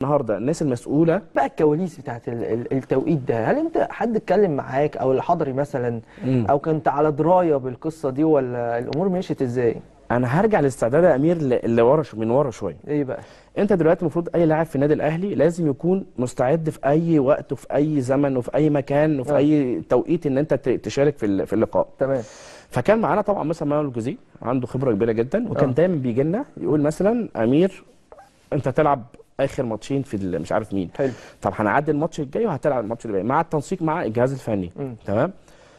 النهارده الناس المسؤوله بقى الكواليس بتاعت ال- ال- التوقيت ده هل انت حد اتكلم معاك او الحضري مثلا مم. او كنت على درايه بالقصه دي ولا الامور مشيت ازاي انا هرجع للاستعداد يا امير ل- اللي ورا شو- من ورا شويه ايه بقى انت دلوقتي المفروض اي لاعب في النادي الاهلي لازم يكون مستعد في اي وقت وفي اي زمن وفي اي مكان وفي آه. اي توقيت ان انت ت- تشارك في ال- في اللقاء تمام فكان معانا طبعا مثلا مانويل الجوزيه عنده خبره كبيره جدا وكان آه. دايما بيجي لنا يقول مثلا امير انت هتلعب اخر ماتشين في ال- مش عارف مين حلو طب هنعدي الماتش الجاي وهتلعب الماتش اللي جاي مع التنسيق مع الجهاز الفني مم. تمام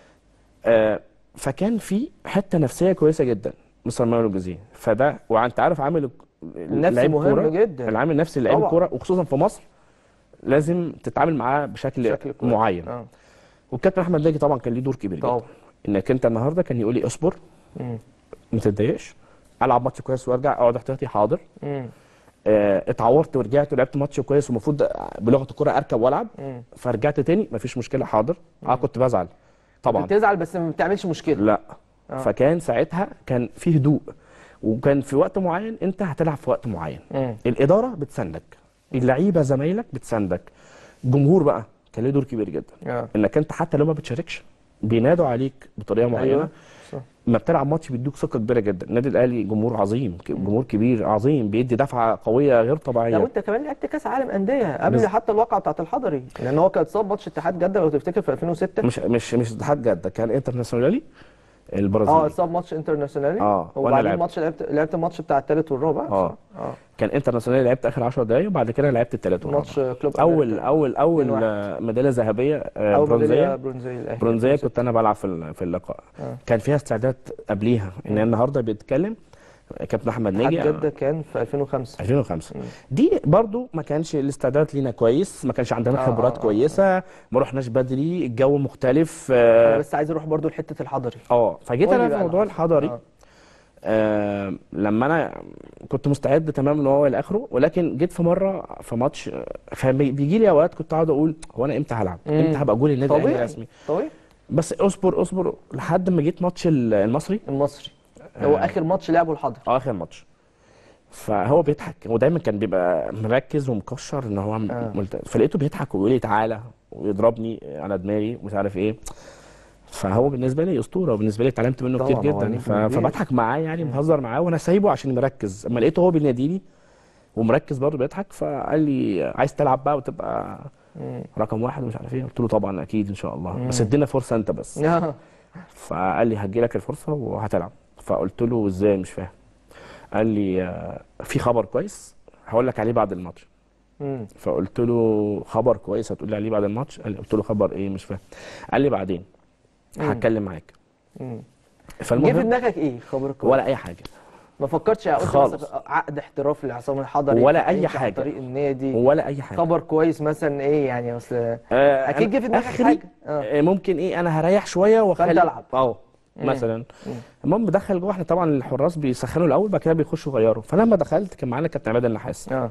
آه فكان في حته نفسيه كويسه جدا مستر مانويل الجوزيه فده وانت عارف عامل ال- النفسي لعيب مهم كورة، جدا. العامل النفسي لعيب طبعا. كوره وخصوصا في مصر لازم تتعامل معاه بشكل, بشكل كويس. معين اه والكابتن احمد ناجي طبعا كان ليه دور كبير طبعا جدا انك انت النهارده كان يقول لي اصبر مم. ما تتضايقش العب ماتش كويس وارجع اقعد احتياطي حاضر مم. آه، اتعورت ورجعت ولعبت ماتش كويس ومفروض بلغه الكوره اركب والعب مم. فرجعت تاني مفيش مشكله حاضر اه كنت بزعل طبعا بتزعل بس ما بتعملش مشكله لا آه. فكان ساعتها كان في هدوء وكان في وقت معين انت هتلعب في وقت معين مم. الاداره بتساندك اللعيبه زمايلك بتساندك الجمهور بقى كان له دور كبير جدا اه انك انت حتى لو ما بتشاركش بينادوا عليك بطريقه معينه ايوه صح لما بتلعب ماتش بيدوك ثقه كبيره جدا النادي الاهلي جمهور عظيم جمهور كبير عظيم بيدي دفعه قويه غير لا طبيعيه وانت كمان لعبت كاس عالم انديه قبل بز- حتى الواقعه بتاعت الحضري لان هو كان اتصاب ماتش اتحاد جده لو تفتكر في 2006 مش مش مش اتحاد جده كان انترناسيونالي البرازيلي اه اتصاب ماتش انترناسيونالي اه، وانا وبعدين لعبت. ماتش لعبت لعبت الماتش بتاع الثالث والرابع اه. صح؟ اه كان انترناسيونالي لعبت اخر 10 دقايق وبعد كده لعبت الثلاث ماتش كلوب اول أمريكا. اول اول 2-1. آه، ميداليه ذهبيه آه، اول ميداليه برونزيه برونزيه الاهلي برونزيه كنت انا بلعب في ال- في اللقاء اه. كان فيها استعداد قبليها ان النهارده بيتكلم كابتن احمد اتحاد ناجي جده كان في 2005 2005 دي برضو ما كانش الاستعداد لينا كويس ما كانش عندنا آه، خبرات آه، آه. كويسه ما رحناش بدري الجو مختلف انا اه بس عايز اروح برضو لحته الحضري آه، فجيت قول لي انا في بقى موضوع اللي حصل. الحضري آه. آه لما انا كنت مستعد تماما من هو لاخره ولكن جيت في مره في ماتش آه، فبيجي لي اوقات كنت اقعد اقول هو انا امتى هلعب؟ مم. امتى هبقى جول النادي الاهلي طبيعي رسمي؟ طبيعي بس اصبر اصبر لحد ما جيت ماتش ال- المصري المصري هو آه. اخر ماتش لعبه الحضري اه اخر ماتش فهو بيضحك هو دايما كان بيبقى مركز ومكشر ان هو آه. ملت... فلقيته بيضحك ويقول لي تعالى ويضربني على دماغي ومش عارف ايه فهو بالنسبه لي اسطوره وبالنسبه لي اتعلمت منه طبعاً، كتير هو جدا نجم ف... كبير. فبضحك معاه يعني بهزر معاه وانا سايبه عشان مركز اما لقيته هو بيناديني ومركز برضه بيضحك فقال لي عايز تلعب بقى وتبقى مم. رقم واحد ومش عارف ايه قلت له طبعا اكيد ان شاء الله بس ادينا فرصه انت بس آه. فقال لي هدي لك الفرصه وهتلعب فقلت له ازاي مش فاهم قال لي آه، في خبر كويس هقول لك عليه بعد الماتش مم. فقلت له خبر كويس هتقول لي عليه بعد الماتش قال لي قلت له خبر ايه مش فاهم قال لي بعدين هتكلم معاك مم. جه في فالمهم دماغك ايه خبرك ولا اي حاجه ما فكرتش قلت خالص. مثلا عقد احتراف لعصام الحضري ولا أي يمشي عن حاجة. طريق النادي ولا اي حاجه خبر كويس مثلا ايه يعني اصل آه، اكيد جه في دماغك آخري، حاجه اه آه، ممكن ايه انا هريح شويه واخلي فأنت ألعب. اه مثلا المهم دخل جوه احنا طبعا الحراس بيسخنوا الاول بعد كده بيخشوا يغيروا فلما دخلت كان معانا كابتن عماد النحاس اه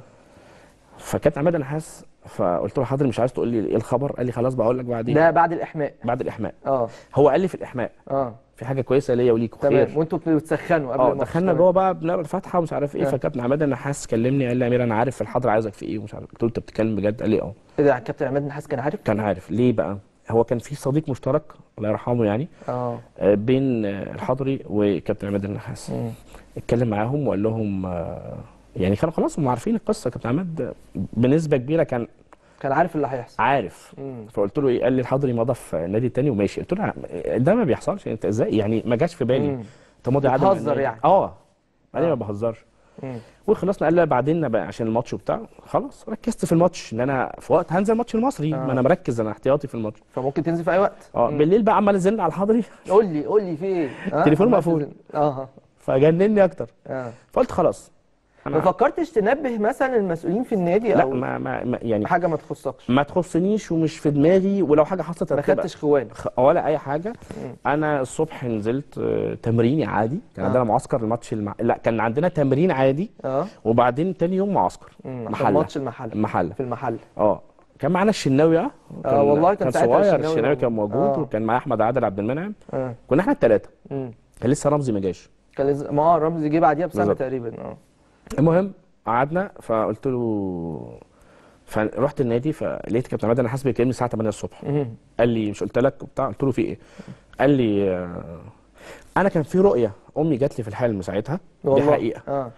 فكابتن عماد النحاس فقلت له حاضر مش عايز تقول لي ايه الخبر قال لي خلاص بقول لك بعدين ده بعد الاحماء بعد الاحماء اه هو قال لي في الاحماء اه في حاجه كويسه ليا وليكوا تمام خير وانتوا بتسخنوا قبل اه الماتش دخلنا تمام. جوه بقى بنقرا الفاتحه ومش عارف ايه آه. فكابتن عماد النحاس كلمني قال لي يا امير انا عارف في الحضر عايزك في ايه ومش عارف قلت له انت بتتكلم بجد قال لي اه ايه ده كابتن عماد النحاس كان عارف كان عارف ليه بقى هو كان في صديق مشترك الله يرحمه يعني اه آه، بين آه، الحضري وكابتن عماد النحاس مم. اتكلم معاهم وقال لهم آه، يعني كانوا خلاص هم عارفين القصه كابتن عماد بنسبه كبيره كان كان عارف اللي هيحصل عارف مم. فقلت له ايه قال لي الحضري مضى في النادي التاني وماشي قلت له ده ما بيحصلش انت ازاي يعني ما جاش في بالي مم. انت ماضي عدم بتهزر النادي. يعني. اه قال لي آه. ما بهزرش مم. وخلصنا قال لي بعدين بقى عشان الماتش وبتاع خلاص ركزت في الماتش ان انا في وقت هنزل ماتش المصري آه. ما انا مركز انا احتياطي في الماتش فممكن تنزل في اي وقت اه مم. بالليل بقى عمال ازن على الحضري قول لي قول لي في ايه آه؟ تليفونه عمال مقفول. تنزل. اه فجنني اكتر اه فقلت خلاص ما فكرتش تنبه مثلا المسؤولين في النادي لا او ما, ما, ما يعني حاجه ما تخصكش ما تخصنيش ومش في دماغي ولو حاجه حصلت ما هتبقى- خدتش خوان خ- ولا اي حاجه انا الصبح نزلت آه، تمريني عادي كان آه. عندنا معسكر الماتش الم... لا كان عندنا تمرين عادي اه وبعدين تاني يوم معسكر مم. عشان محله ماتش المحل محله في المحل اه كان معانا الشناوي اه آه، والله كان كان ساعتها صغير الشناوي الشناوي موجود. كان موجود آه. وكان معاه احمد عادل عبد المنعم اه كنا احنا الثلاثه مم. كان لسه رمزي ما جاش كان لز... ما هو رمزي جه بعديها بسنه بالظبط. تقريبا اه المهم قعدنا فقلت له فرحت النادي فلقيت كابتن عماد النحاس بيكلمني الساعه 8 الصبح مم. قال لي مش قلت لك وبتاع قلت له في ايه قال لي آه، انا كان في رؤيه امي جات لي في الحلم ساعتها دي والله حقيقه اه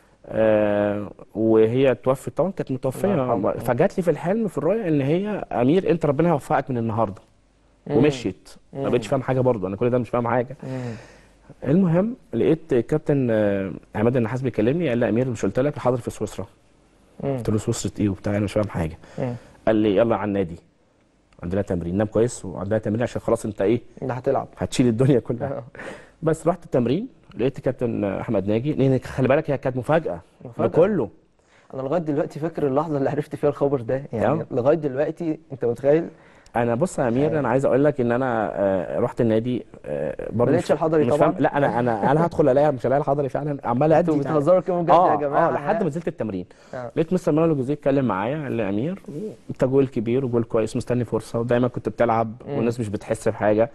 آه وهي توفت طبعا كانت الله متوفيه يرحمها. فجات لي في الحلم في الرؤيه ان هي امير انت ربنا هيوفقك من النهارده مم. ومشيت ما مم. بقتش فاهم حاجه برضه انا كل ده مش فاهم حاجه مم. المهم لقيت كابتن آه، عماد النحاس بيكلمني قال لي يا امير مش قلت لك حاضر في سويسرا مم. قلت له سويسرا ايه وبتاع انا مش فاهم حاجه مم. قال لي يلا على النادي عندنا تمرين نام كويس وعندنا تمرين عشان خلاص انت ايه ده هتلعب هتشيل الدنيا كلها آه. بس رحت التمرين لقيت كابتن احمد ناجي لان خلي بالك هي كانت مفاجاه مفاجأة. لكله انا لغايه دلوقتي فاكر اللحظه اللي عرفت فيها الخبر ده يعني آه. لغايه دلوقتي انت متخيل انا بص يا امير انا عايز اقول لك ان انا آه، رحت النادي آه، برضه ما لقيتش مش- الحضري مش طبعا؟ فاهم لا انا انا انا هدخل الاقي مش الاقي الحضري فعلا عمال ادي انتوا بتهزروا كده بجد يا اه جماعه اه لحد ما نزلت التمرين آه. لقيت مستر مانويل الجوزيه اتكلم معايا قال لي يا امير انت جول كبير وجول كويس مستني فرصه ودايما كنت بتلعب والناس مش بتحس بحاجه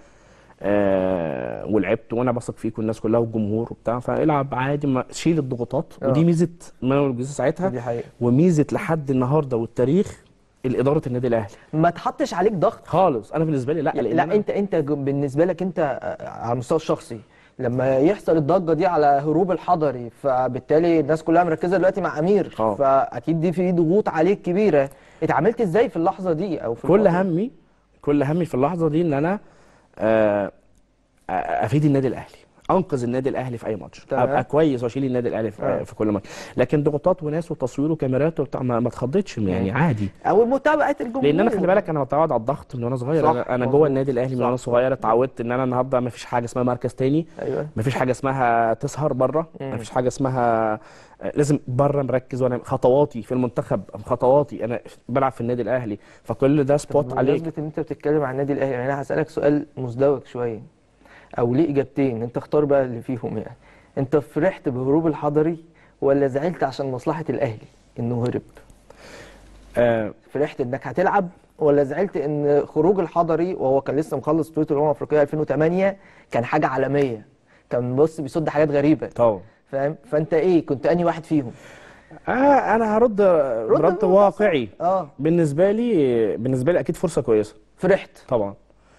آه ولعبت وانا بثق فيك والناس كلها والجمهور وبتاع فالعب عادي ما شيل الضغوطات آه. ودي ميزه مانويل الجوزيه ساعتها دي حقيقه وميزه لحد النهارده والتاريخ الاداره النادي الاهلي ما تحطش عليك ضغط خالص انا بالنسبه لي لا لان لا أنا انت انت ج- بالنسبه لك انت آه، على المستوى الشخصي لما يحصل الضجه دي على هروب الحضري فبالتالي الناس كلها مركزه دلوقتي مع امير اه. فاكيد دي في ضغوط عليك كبيره اتعاملت ازاي في اللحظه دي او في كل الفترة دي؟ همي كل همي في اللحظه دي ان انا آه، آه، افيد النادي الاهلي انقذ النادي الاهلي في اي ماتش تمام. ابقى كويس واشيل النادي الاهلي في, آه. في كل ماتش لكن ضغوطات وناس وتصوير وكاميرات وبتاع ما, ما اتخضيتش يعني عادي او متابعه الجمهور لان انا خلي بالك انا متعود على الضغط من وانا صغير صح، انا, أنا مظبوط. جوه النادي الاهلي من صح، وانا صح. صغير اتعودت ان انا النهارده ما فيش حاجه اسمها مركز تاني ايوه ما فيش حاجه اسمها تسهر بره ما مم. فيش حاجه اسمها آه، لازم بره مركز وانا خطواتي في المنتخب خطواتي انا بلعب في النادي الاهلي فكل ده سبوت عليك بمناسبة ان انت بتتكلم عن النادي الاهلي يعني انا هسألك سؤال مزدوج شوية او ليه اجابتين انت اختار بقى اللي فيهم يعني انت فرحت بهروب الحضري ولا زعلت عشان مصلحة الاهلي انه هرب آه فرحت انك هتلعب ولا زعلت ان خروج الحضري وهو كان لسه مخلص بطولة الامم الافريقية 2008 كان حاجة عالمية كان بص بيصد حاجات غريبة طبعا فاهم فانت ايه كنت انهي واحد فيهم آه انا هرد رد بقى. واقعي اه بالنسبه لي بالنسبه لي اكيد فرصه كويسه فرحت طبعا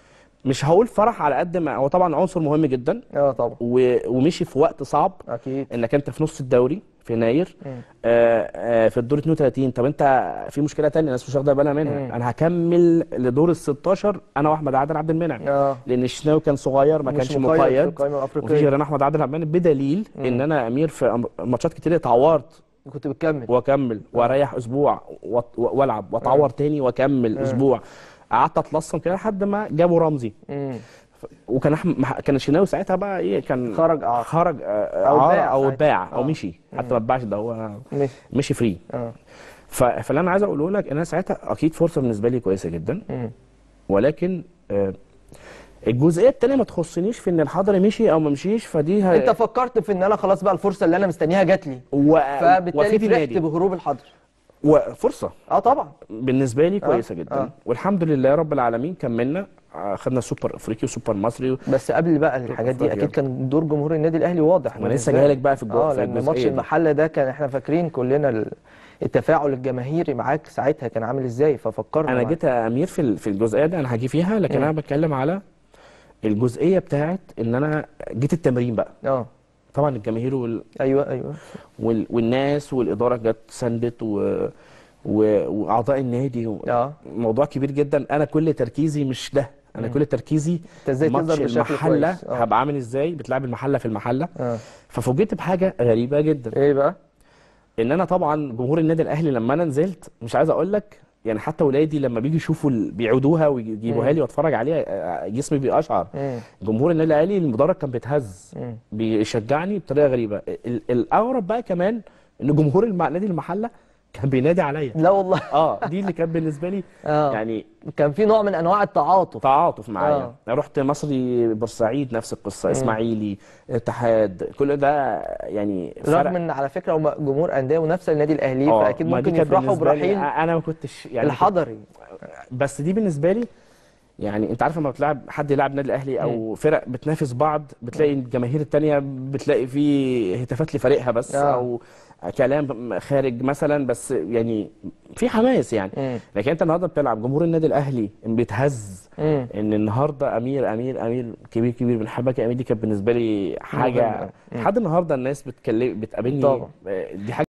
مش هقول فرح على قد ما هو طبعا عنصر مهم جدا اه طبعا و... ومشي في وقت صعب اكيد انك انت في نص الدوري في يناير مم. آه آه في الدور 32 طب انت في مشكله تانية الناس مش واخده بالها منها مم. انا هكمل لدور ال 16 انا واحمد عادل عبد المنعم اه لان الشناوي كان صغير ما مش كانش مقيد في مقيد القائمة ومفيش الافريقية غير انا احمد عادل عبد المنعم بدليل ان انا امير في ماتشات كتير اتعورت كنت بتكمل واكمل واريح اسبوع وأت- والعب واتعور تاني واكمل اسبوع قعدت اتلصم كده لحد ما جابوا رمزي مم. وكان احمد مح- كان الشناوي ساعتها بقى ايه كان خرج إعارة. خرج آه، أو اعاره باع او ساعتها. باع او آه. مشي حتى ما اتباعش ده هو ماشي مشي فري اه ف- فاللي انا عايز اقوله لك ان انا ساعتها اكيد فرصه بالنسبه لي كويسه جدا مم. ولكن آه، الجزئيه التانيه ما تخصنيش في ان الحضري مشي او ما مشيش فدي ه- انت فكرت في ان انا خلاص بقى الفرصه اللي انا مستنيها جات لي و... فبالتالي وافيد فرحت النادي بهروب الحضر وفرصه اه طبعا بالنسبه لي كويسه جدا آه. والحمد لله رب العالمين كملنا آه، خدنا سوبر افريقي وسوبر مصري بس قبل بقى الحاجات دي أفريقيا. اكيد كان دور جمهور النادي الاهلي واضح ما أنا بالنسبة لسه جاي لي. لك بقى في الجو- اه في لان الجزئية ماتش دي. المحله ده كان احنا فاكرين كلنا ال- التفاعل الجماهيري معاك ساعتها كان عامل ازاي ففكرنا انا معاك. جيت يا امير في ال- في الجزئيه دي انا هاجي فيها لكن مم. انا بتكلم على الجزئيه بتاعت ان انا جيت التمرين بقى اه طبعا الجماهير وال... ايوه ايوه وال... والناس والاداره جت سندت و... و... واعضاء النادي و... اه موضوع كبير جدا انا كل تركيزي مش ده انا كل تركيزي انت ازاي ماتش تظهر بشكل المحله كويس اه هبقى عامل ازاي بتلعب المحله في المحله اه ففوجئت بحاجه غريبه جدا ايه بقى ان انا طبعا جمهور النادي الاهلي لما انا نزلت مش عايز اقول لك يعني حتى ولادي لما بيجوا يشوفوا ال- بيعودوها ويجيبوها مم. لي واتفرج عليها آه، جسمي بيقشعر مم. جمهور النادي الاهلي المدرج كان بيتهز مم. بيشجعني بطريقه غريبه ال- الاغرب بقى كمان ان جمهور الم- نادي المحله كان بينادي عليا لا والله اه دي اللي كانت بالنسبه لي اه يعني كان في نوع من انواع التعاطف تعاطف معايا آه. انا رحت مصري بورسعيد نفس القصه اسماعيلي اتحاد كل ده يعني رغم ان على فكره هم جمهور انديه ونفس النادي الاهلي آه، فاكيد ما دي ممكن كانت يفرحوا بالنسبة لي- برحيل انا ما كنتش يعني كنت- الحضري بس دي بالنسبه لي يعني انت عارف لما بتلعب حد يلعب نادي الاهلي او فرق بتنافس بعض بتلاقي الجماهير التانية بتلاقي فيه هتافات لفريقها بس آه. او كلام خارج مثلا بس يعني في حماس يعني مم. لكن انت النهارده بتلعب جمهور النادي الاهلي بيتهز مم. ان النهارده امير امير امير كبير كبير بنحبك يا امير دي كانت بالنسبه لي حاجه مهمة. مم. لحد النهارده الناس بتكلم بتقابلني طبعا. آه، دي حاجه